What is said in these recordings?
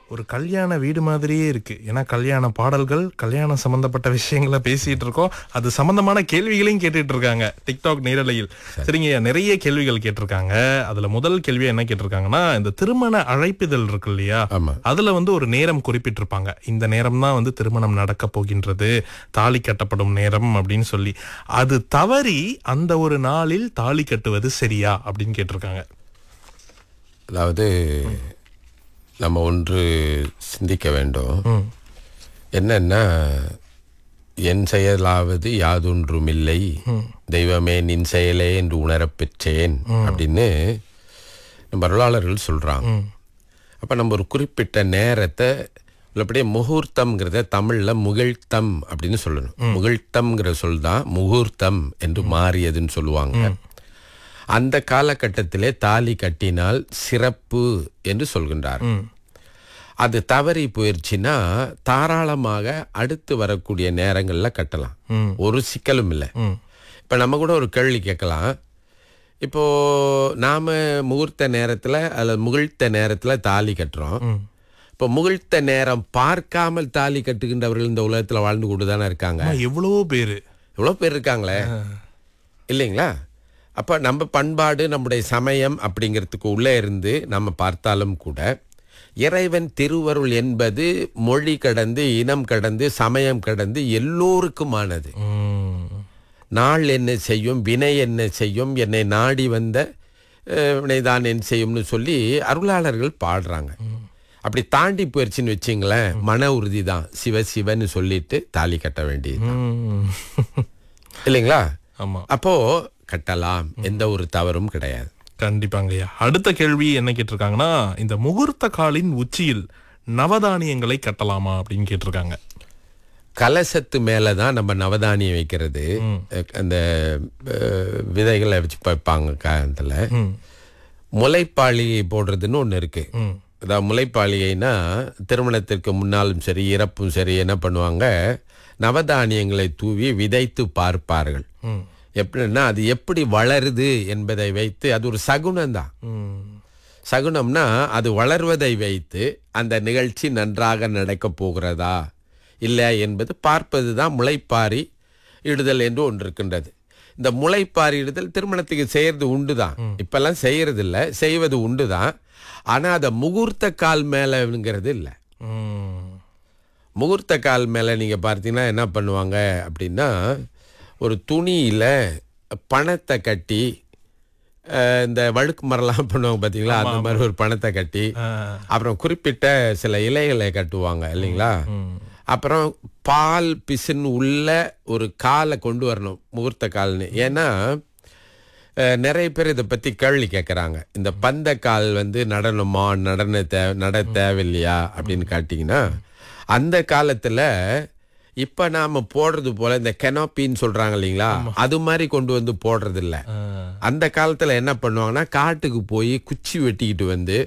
ஒரு கல்யாண வீடு மாதிரியே இருக்கு ஏன்னா கல்யாண பாடல்கள் கல்யாணம் சம்பந்தப்பட்ட விஷயங்களை பேசிட்டு இருக்கோம் அது சம்பந்தமான கேள்விகளையும் கேட்டுட்டு இருக்காங்க டிக்டாக் நேரலையில் சரிங்க நிறைய கேள்விகள் கேட்டிருக்காங்க அதுல முதல் கேள்வி என்ன கேட்டிருக்காங்கன்னா இந்த திருமண அழைப்பிதழ் இருக்கு இல்லையா ஆமா அதுல வந்து ஒரு நேரம் குறிப்பிட்டிருப்பாங்க இந்த நேரம் தான் வந்து திருமணம் நடக்க போகின்றது தாலி கட்டப்படும் நேரம் அப்படின்னு சொல்லி அது தவறி அந்த ஒரு நாளில் தாலி கட்டுவது சரியா அப்படின்னு கேட்டிருக்காங்க அதாவது நம்ம ஒன்று சிந்திக்க வேண்டும் என்னன்னா என் செயலாவது யாதொன்றுமில்லை தெய்வமே நின் செயலே என்று உணரப் பெற்றேன் அப்படின்னு நம்ம அருளாளர்கள் சொல்றாங்க அப்ப நம்ம ஒரு குறிப்பிட்ட நேரத்தை அப்படியே முகூர்த்தம்ங்கிறத தமிழ்ல முகிழ்த்தம் அப்படின்னு சொல்லணும் முகிழ்த்தம்ங்கிற சொல் தான் முகூர்த்தம் என்று மாறியதுன்னு சொல்லுவாங்க அந்த காலகட்டத்திலே தாலி கட்டினால் சிறப்பு என்று சொல்கின்றார் அது தவறி போயிடுச்சுன்னா தாராளமாக அடுத்து வரக்கூடிய நேரங்கள்ல கட்டலாம் ஒரு சிக்கலும் இல்லை இப்ப நம்ம கூட ஒரு கேள்வி கேட்கலாம் இப்போ நாம முகூர்த்த நேரத்துல அல்லது முகிழ்த்த நேரத்துல தாலி கட்டுறோம் இப்போ முகிழ்த்த நேரம் பார்க்காமல் தாலி கட்டுகின்றவர்கள் இந்த உலகத்துல வாழ்ந்து கொண்டு தானே இருக்காங்க ஆமா, எவ்வளவோ பேரு எவ்வளோ பேர் இருக்காங்களே இல்லைங்களா அப்போ நம்ம பண்பாடு நம்முடைய சமயம் அப்படிங்கிறதுக்கு உள்ளே இருந்து நம்ம பார்த்தாலும் கூட இறைவன் திருவருள் என்பது மொழி கடந்து இனம் கடந்து சமயம் கடந்து எல்லோருக்குமானது உம். நாள் என்ன செய்யும் வினை என்ன செய்யும் என்னை நாடி வந்த அஹ், வினைதான் என்ன செய்யும்னு சொல்லி அருளாளர்கள் பாடுறாங்க அப்படி தாண்டி போயிடுச்சுன்னு வச்சிங்களேன் மன உறுதி தான் சிவ சிவன்னு சொல்லிட்டு தாலி கட்ட வேண்டியது உம். இல்லைங்களா ஆமா அப்போ கட்டலாம் எந்த ஒரு தவறும் கிடையாது கண்டிப்பாங்கய்யா அடுத்த கேள்வி என்ன கேட்டிருக்காங்கன்னா இந்த முகூர்த்த காலின் உச்சியில் நவதானியங்களை கட்டலாமா அப்படின்னு கேட்டிருக்காங்க கலசத்து மேல தான் நம்ம நவதானியம் வைக்கிறது அஹ் அந்த அஹ், விதைகளை வச்சு வைப்பாங்க காலத்துல முளைப்பாளிகை போடுறதுன்னு ஒண்ணு இருக்கு அதாவது முளைப்பாளிகைனா திருமணத்திற்கு முன்னாலும் சரி இறப்பும் சரி என்ன பண்ணுவாங்க நவதானியங்களை தூவி விதைத்து பார்ப்பார்கள் எப்படின்னா அது எப்படி வளருது என்பதை வைத்து அது ஒரு சகுனம் தான் உம். சகுனம்னா அது வளர்வதை வைத்து அந்த நிகழ்ச்சி நன்றாக நடக்கப் போகிறதா இல்லை என்பது பார்ப்பது தான் முளைப்பாரி இடுதல் என்று ஒன்று இருக்கின்றது இந்த முளைப்பாரி இடுதல் திருமணத்துக்கு செய்யறது உண்டு தான் இப்பெல்லாம் செய்யறது இல்லை செய்வது உண்டு தான் ஆனால் அதை முகூர்த்த கால் மேலங்கிறது இல்லை உம். முகூர்த்த கால் மேலே நீங்கள் பார்த்தீங்கன்னா என்ன பண்ணுவாங்க அப்படின்னா ஒரு துணியில் பணத்தை கட்டி அஹ், இந்த வழுக்கு மரம்லாம் பண்ணுவாங்க பார்த்தீங்களா அந்த மாதிரி ஒரு பணத்தை கட்டி ஆஹ். அப்புறம் குறிப்பிட்ட சில இலைகளை கட்டுவாங்க இல்லைங்களா அப்புறம் பால் பிசின் உள்ள ஒரு காலை கொண்டு வரணும் முகூர்த்த கால்னு ஏன்னா அஹ், நிறைய பேர் இதை பத்தி கேள்வி கேட்குறாங்க இந்த பந்த கால் வந்து நடனமா நடன தே நட தேவையில்லையா அப்படின்னு காட்டிங்கன்னா அந்த காலத்துல இப்ப நாம போடுறது போல இந்த கெனாப்பின்னு சொல்றாங்க இல்லைங்களா அது மாதிரி கொண்டு வந்து போடுறது இல்ல ஆஹ். அந்த காலத்துல என்ன பண்ணுவாங்கன்னா காட்டுக்கு போய் குச்சி வெட்டிக்கிட்டு வந்து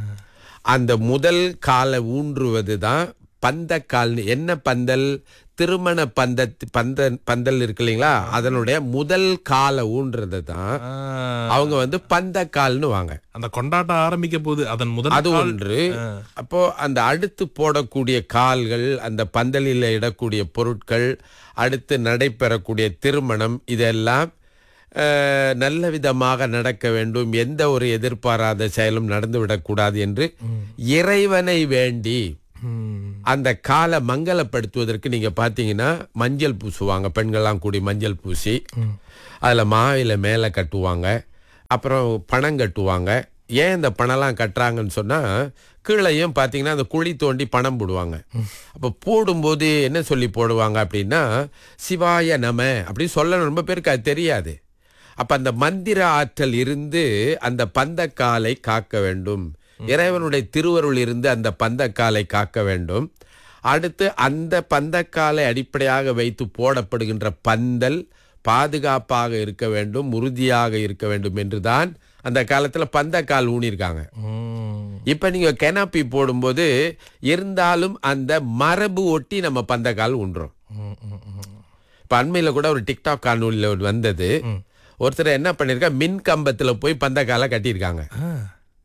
அந்த முதல் காலை ஊன்றுவது தான் பந்தக்கால் என்ன பந்தல் திருமண பந்த பந்த பந்தல் இருக்கு இல்லைங்களா அதனுடைய முதல் காலை ஊன்றது தான் ஆஹ். அவங்க வந்து பந்தக்கால்னு வாங்க அந்த கொண்டாட்டம் ஆரம்பிக்க போது அதன் முதல் அது கால் ஒன்று அப்போ அந்த அடுத்து போடக்கூடிய கால்கள் அந்த பந்தலில் இடக்கூடிய பொருட்கள் அடுத்து நடைபெறக்கூடிய திருமணம் இதெல்லாம் அஹ், நல்ல விதமாக நடக்க வேண்டும் எந்த ஒரு எதிர்பாராத செயலும் நடந்துவிடக்கூடாது என்று இறைவனை வேண்டி உம். அந்த காலை மங்கலப்படுத்துவதற்கு நீங்க பாத்தீங்கன்னா மஞ்சள் பூசுவாங்க பெண்கள்லாம் கூடி மஞ்சள் பூசி அதுல மாவில மேலே கட்டுவாங்க அப்புறம் பணம் கட்டுவாங்க ஏன் இந்த பணம்லாம் கட்டுறாங்கன்னு சொன்னா கீழையும் பார்த்தீங்கன்னா அந்த குழி தோண்டி பணம் போடுவாங்க அப்போ போடும்போது என்ன சொல்லி போடுவாங்க அப்படின்னா சிவாய நம அப்படின்னு சொல்ல ரொம்ப பேருக்கு அது தெரியாது அப்ப அந்த மந்திர ஆற்றல் இருந்து அந்த பந்தக்காலை காக்க வேண்டும் இறைவனுடைய திருவருள் இருந்து அந்த பந்தக்காலை காக்க வேண்டும் அடுத்து அந்த பந்தக்காலை அடிப்படையாக வைத்து போடப்படுகின்ற பந்தல் பாதுகாப்பாக இருக்க வேண்டும் உறுதியாக இருக்க வேண்டும் என்றுதான் அந்த காலத்துல பந்தக்கால் ஊனியிருக்காங்க உம். இப்ப நீங்க கெனாப்பி போடும்போது இருந்தாலும் அந்த மரபு ஒட்டி நம்ம பந்தக்கால் ஊன்றோம் உம். உம். உம். இப்ப அண்மையில கூட ஒரு டிக்டாக் காணொலியில் ஒரு வந்தது ஒருத்தர் என்ன பண்ணிருக்கா மின் கம்பத்துல போய் பந்தக்கால கட்டியிருக்காங்க ஆஹ்.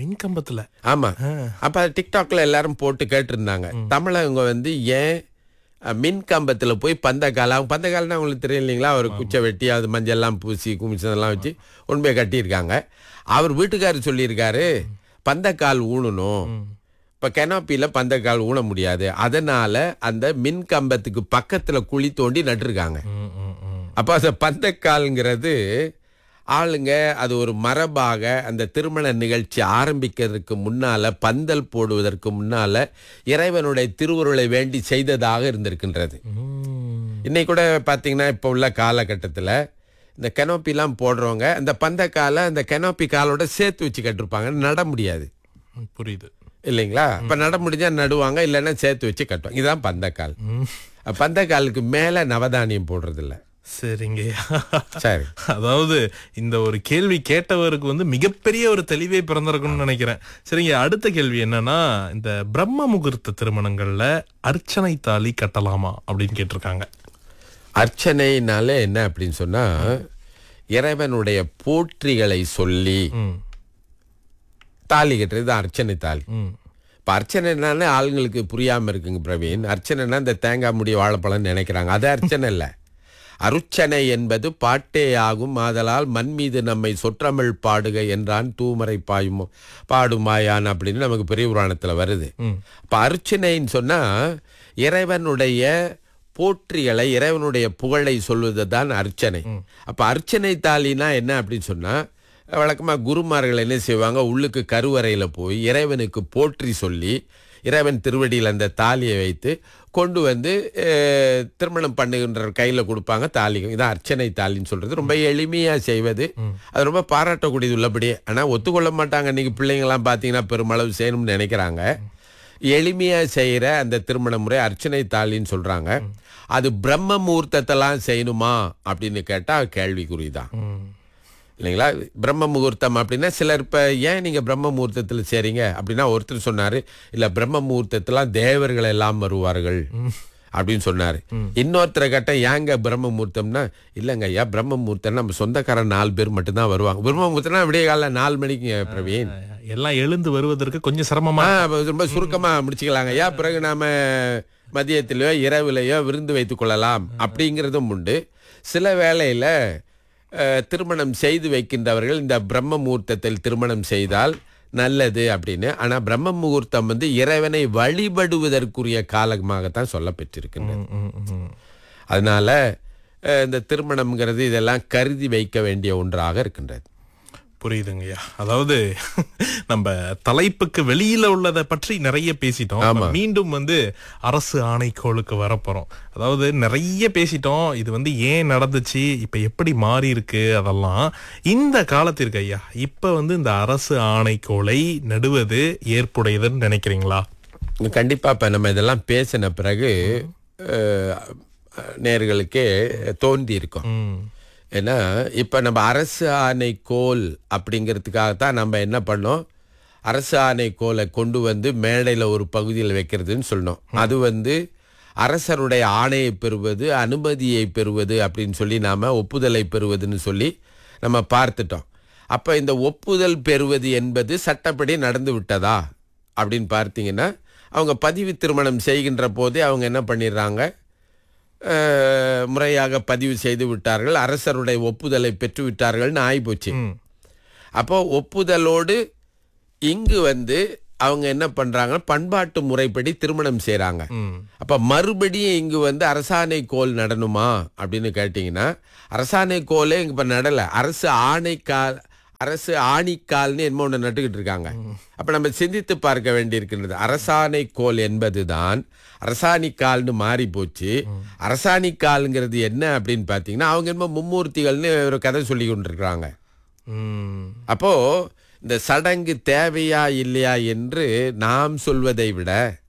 மின்கம்பத்துல ஆமா அப்ப அது டிக்டாக்ல எல்லாரும் போட்டு கேட்டிருந்தாங்க தமிழவங்க வந்து ஏன் அஹ், மின் கம்பத்துல போய் பந்தக்கால் அவங்க பந்தக்கால்னா உங்களுக்கு தெரியும் இல்லைங்களா ஒரு குச்சை வெட்டி அது மஞ்சள்லாம் பூசி குமிச்சதெல்லாம் வச்சு கொண்டு போய் கட்டியிருக்காங்க அவர் வீட்டுக்காரர் சொல்லியிருக்காரு பந்தக்கால் ஊனணும் இப்ப கெனாப்பில பந்தக்கால் ஊன முடியாது அதனால அந்த மின் கம்பத்துக்கு பக்கத்துல குழி தோண்டி நட்டிருக்காங்க ம், ம், ம். அப்போ அந்த பந்தக்கால்ங்கிறது ஆளுங்க அது ஒரு மரபாக அந்த திருமண நிகழ்ச்சி ஆரம்பிக்கிறதுக்கு முன்னால பந்தல் போடுவதற்கு முன்னால இறைவனுடைய திருவுருளை வேண்டி செய்ததாக இருந்திருக்கின்றது ம். இன்னைக்கு கூட பார்த்தீங்கன்னா இப்போ உள்ள காலகட்டத்தில் இந்த கெனோப்பிலாம் போடுறவங்க அந்த பந்தக்காலை அந்த கெனோப்பி காலோட சேர்த்து வச்சு கட்டிருப்பாங்க நட முடியாது ம், புரியுது இல்லைங்களா இப்ப நட முடிஞ்சா நடுவாங்க இல்லைன்னா சேர்த்து வச்சு கட்டுவாங்க இதுதான் பந்தக்கால் ம். பந்தக்காலுக்கு மேல நவதானியம் போடுறது இல்ல சரிங்கய்யா சரி அதாவது இந்த ஒரு கேள்வி கேட்டவருக்கு வந்து மிகப்பெரிய ஒரு தெளிவே பிறந்திருக்கும்னு நினைக்கிறேன் சரிங்க அடுத்த கேள்வி என்னன்னா இந்த பிரம்ம முகூர்த்த திருமணங்கள்ல அர்ச்சனை தாலி கட்டலாமா அப்படின்னு கேட்டிருக்காங்க அர்ச்சனைனாலே என்ன அப்படின்னு சொன்னா இறைவனுடைய போற்றிகளை சொல்லி ம், தாலி கட்டுறது தான் அர்ச்சனை தாலி ம், இப்போ அர்ச்சனைனாலே ஆளுங்களுக்கு புரியாம இருக்குங்க பிரவீன் அர்ச்சனைனா இந்த தேங்காய் முடி வாழைப்பழம்னு நினைக்கிறாங்க அது அர்ச்சனை இல்லை அருச்சனை என்பது பாட்டே ஆகும் ஆதலால் மண் மீது நம்மை சொற்றமிழ் பாடுக என்றான் தூமரை பாயும் பாடுமாயான் அப்படின்னு நமக்கு பெரிய புராணத்தில் வருது ம். அப்போ அர்ச்சனைன்னு சொன்னா இறைவனுடைய போற்றிகளை இறைவனுடைய புகழை சொல்வது தான் அர்ச்சனை அப்போ அர்ச்சனை தாலினா என்ன அப்படின்னு சொன்னா வழக்கமாக குருமார்கள் என்ன செய்வாங்க உள்ளுக்கு கருவறையில் போய் இறைவனுக்கு போற்றி சொல்லி இறைவன் திருவடியில் அந்த தாலியை வைத்து கொண்டு வந்து அஹ், திருமணம் பண்ணுகின்ற கையில் கொடுப்பாங்க தாலி இதான் அர்ச்சனை தாலின்னு சொல்றது ரொம்ப எளிமையாக செய்வது அது ரொம்ப பாராட்டக்கூடியது உள்ளபடியே ஆனால் ஒத்துக்கொள்ள மாட்டாங்க இன்னைக்கு பிள்ளைங்களாம் பார்த்தீங்கன்னா பெருமளவு செய்யணும்னு நினைக்கிறாங்க எளிமையாக செய்கிற அந்த திருமண முறை அர்ச்சனை தாலின்னு சொல்கிறாங்க அது பிரம்ம முகூர்த்தத்தெல்லாம் செய்யணுமா அப்படின்னு கேட்டால் கேள்விக்குறி தான் ம். இல்லைங்களா பிரம்ம முகூர்த்தம் அப்படின்னா சிலர் இப்போ ஏன் நீங்கள் பிரம்ம முகூர்த்தத்தில் செய்றீங்க அப்படின்னா ஒருத்தர் சொன்னார் இல்லை பிரம்ம முகூர்த்தத்தெல்லாம் தேவர்கள் எல்லாம் வருவார்கள் அப்படின்னு சொன்னார் இன்னொருத்தரை கேட்ட ஏங்க பிரம்ம முகூர்த்தம்னா இல்லைங்க ஐயா பிரம்ம முகூர்த்தம் நம்ம சொந்தக்காரன் நாலு பேர் மட்டும்தான் வருவாங்க பிரம்ம முகூர்த்தம்னா விடிய காலைல நாலு மணிக்கு பிரவீன் எல்லாம் எழுந்து வருவதற்கு கொஞ்சம் சிரமமா ஆ, அப்ப ரொம்ப சுருக்கமா முடிச்சுக்கலாங்க ஐயா பிறகு நாம மதியத்திலேயோ இரவுலையோ விருந்து வைத்துக் கொள்ளலாம் அப்படிங்கிறதும் உண்டு சில வேளையில அஹ், திருமணம் செய்து வைக்கின்றவர்கள் இந்த பிரம்ம முகூர்த்தத்தில் திருமணம் செய்தால் நல்லது அப்படின்னு ஆனா பிரம்ம முகூர்த்தம் வந்து இறைவனை வழிபடுவதற்குரிய காலமாகத்தான் சொல்லப்பெற்றிருக்கின்றது ம், ம், ம். அதனால அஹ், இந்த திருமணம்ங்கிறது இதெல்லாம் கருதி வைக்க வேண்டிய ஒன்றாக இருக்கின்றது புரியுதுங்கய்யா அதாவது நம்ம தலைப்புக்கு வெளியில உள்ளதை பற்றி நிறைய பேசிட்டோம் இப்ப மீண்டும் வந்து அரசு ஆணைக்கோளுக்கு வரப்போறோம் அதாவது நிறைய பேசிட்டோம் இது வந்து ஏன் நடந்துச்சு இப்ப எப்படி மாறி இருக்கு அதெல்லாம் இந்த காலத்திற்கு ஐயா இப்ப வந்து இந்த அரசு ஆணைக்கோளை நடுவது ஏற்புடையதுன்னு நினைக்கிறீங்களா கண்டிப்பா இப்ப நம்ம இதெல்லாம் பேசின பிறகு அஹ், நேர்களுக்கே தோன்றி இருக்கும் ம் ஏன்னா இப்ப நம்ம அரசு ஆணைக்கோல் அப்படிங்கிறதுக்காகத்தான் நம்ம என்ன பண்ணோம் அரசு ஆணைக்கோலை கொண்டு வந்து மேடையில் ஒரு பகுதியில் வைக்கிறதுன்னு சொன்னோம் அது வந்து அரசருடைய ஆணையை பெறுவது அனுமதியை பெறுவது அப்படின்னு சொல்லி நாம ஒப்புதலை பெறுவதுன்னு சொல்லி நம்ம பார்த்துட்டோம் அப்ப இந்த ஒப்புதல் பெறுவது என்பது சட்டப்படி நடந்து விட்டதா அப்படின்னு பார்த்தீங்கன்னா அவங்க பதிவு திருமணம் செய்கின்ற போதே அவங்க என்ன பண்ணிடுறாங்க அஹ், முறையாக பதிவு செய்து விட்டார்கள் அரசருடைய ஒப்புதலை பெற்று விட்டார்கள்னு ஆயிப்போச்சு ம் அப்போ ஒப்புதலோடு இங்கு வந்து அவங்க என்ன பண்றாங்க பண்பாட்டு முறைப்படி திருமணம் செய்றாங்க ம் அப்ப மறுபடியும் இங்கு வந்து அரசாணை கோல் நடணுமா அப்படின்னு கேட்டீங்கன்னா அரசாணை கோலே இங்க இப்ப நடல அரசு ஆணைக்கால் அரசு ஆணிக்கால்னு என்னமோ ஒன்று நட்டுக்கிட்டு இருக்காங்க அப்ப நம்ம சிந்தித்து பார்க்க வேண்டியிருக்கின்றது அரசாணை கோல் என்பதுதான் அரசாணிக்கால்னு மாறி போச்சு அரசாணிக்கால்ங்கிறது என்ன அப்படின்னு பார்த்தீங்கன்னா அவங்க என்னமோ மும்மூர்த்திகள்னு ஒரு கதை சொல்லி கொண்டிருக்கிறாங்க ம் அப்போ இந்த சடங்கு தேவையா இல்லையா என்று நாம் சொல்வதை விட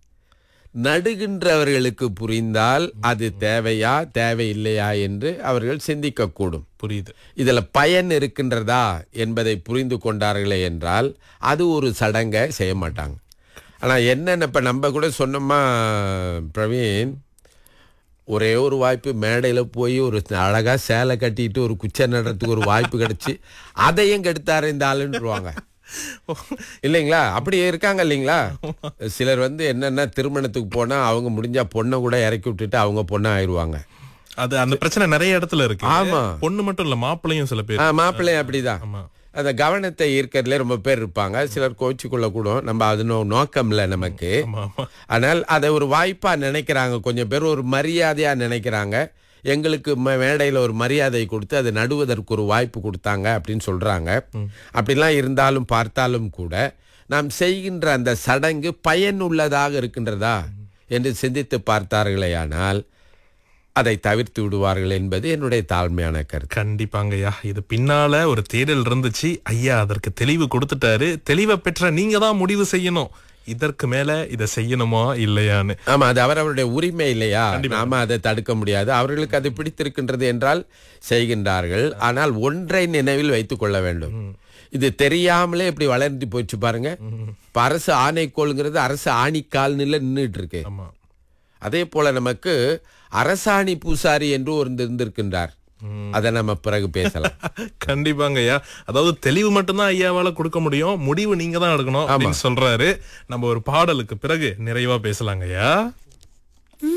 நடுகின்றவர்களுக்கு புரிந்தால் அது தேவையா தேவையில்லையா என்று அவர்கள் சிந்திக்கக்கூடும் புரியுது இதுல பயன் இருக்கின்றதா என்பதை புரிந்து கொண்டார்களே என்றால் அது ஒரு சடங்கை செய்ய மாட்டாங்க ஆனா என்னென்ன இப்ப நம்ம கூட சொன்னோமா பிரவீன் ஒரே ஒரு வாய்ப்பு மேடையில் போய் ஒரு அழகா சேலை கட்டிட்டு ஒரு குச்சை நடுறதுக்கு ஒரு வாய்ப்பு கிடைச்சு அதையும் கெடுத்தாரு இந்த ஆளுன்றுவாங்க இல்லைங்களா அப்படி இருக்காங்க இல்லைங்களா சிலர் வந்து என்னன்னா திருமணத்துக்கு போனா அவங்க முடிஞ்சா பொண்ணை கூட இறக்கி விட்டுட்டு அவங்க பொண்ணா ஆயிருவாங்க அது அந்த பிரச்சனை நிறைய இடத்துல இருக்கு ஆமா. பொண்ணு மட்டும் இல்ல மாப்பிள்ளையும் சில பேர் ஆ, மாப்பிள்ளை அப்படிதான் ஆமா அந்த கவனத்தை ஈர்க்கறதுல ரொம்ப பேர் இருப்பாங்க சிலர் கோச்சிக்குள்ள கூட நம்ம அது நோ- நோக்கம் இல்லை நமக்கு ஆமா ஆமா ஆனால் அதை ஒரு வாய்ப்பா நினைக்கிறாங்க கொஞ்சம் பேர் ஒரு மரியாதையா நினைக்கிறாங்க எங்களுக்கு ம- மேடையில ஒரு மரியாதை கொடுத்து அதை நடுவதற்கு ஒரு வாய்ப்பு கொடுத்தாங்க அப்படின்னு சொல்றாங்க அப்படிலாம் இருந்தாலும் பார்த்தாலும் கூட நாம் செய்கின்ற அந்த சடங்கு பயனுள்ளதாக இருக்கின்றதா என்று சிந்தித்து பார்த்தார்களேயானால் அதை தவிர்த்து விடுவார்கள் என்பது என்னுடைய தாழ்மையான கருத்து கண்டிப்பாங்கய்யா இது பின்னால ஒரு தேடல் இருந்துச்சு ஐயா அதற்கு தெளிவு கொடுத்துட்டாரு தெளிவை பெற்ற நீங்க தான் முடிவு செய்யணும் இதற்கு மேல இதை செய்யணுமா இல்லையான்னு ஆமா அது அவரவருடைய உரிமை இல்லையா நாம அதை தடுக்க முடியாது அவர்களுக்கு அது பிடித்திருக்கின்றது என்றால் செய்கின்றார்கள் ஆனால் ஒன்றை நினைவில் வைத்துக் கொள்ள வேண்டும் இது தெரியாமலே இப்படி வளர்ந்து போச்சு பாருங்க இப்ப அரசு ஆணைக்கோளுங்கிறது அரசு ஆணிக்கால் நில நின்றுட்டு இருக்கு ஆமா அதே போல நமக்கு அரசாணி பூசாரி என்று ஒரு இருந்திருக்கின்றார் அதை நம்ம பிறகு பேசலாம் கண்டிப்பாங்கய்யா அதாவது தெளிவு மட்டும்தான் ஐயாவால கொடுக்க முடியும் முடிவு நீங்க தான் எடுக்கணும் அப்படின்னு சொல்றாரு நம்ம ஒரு பாடலுக்கு பிறகு நிறைவா பேசலாங்கய்யா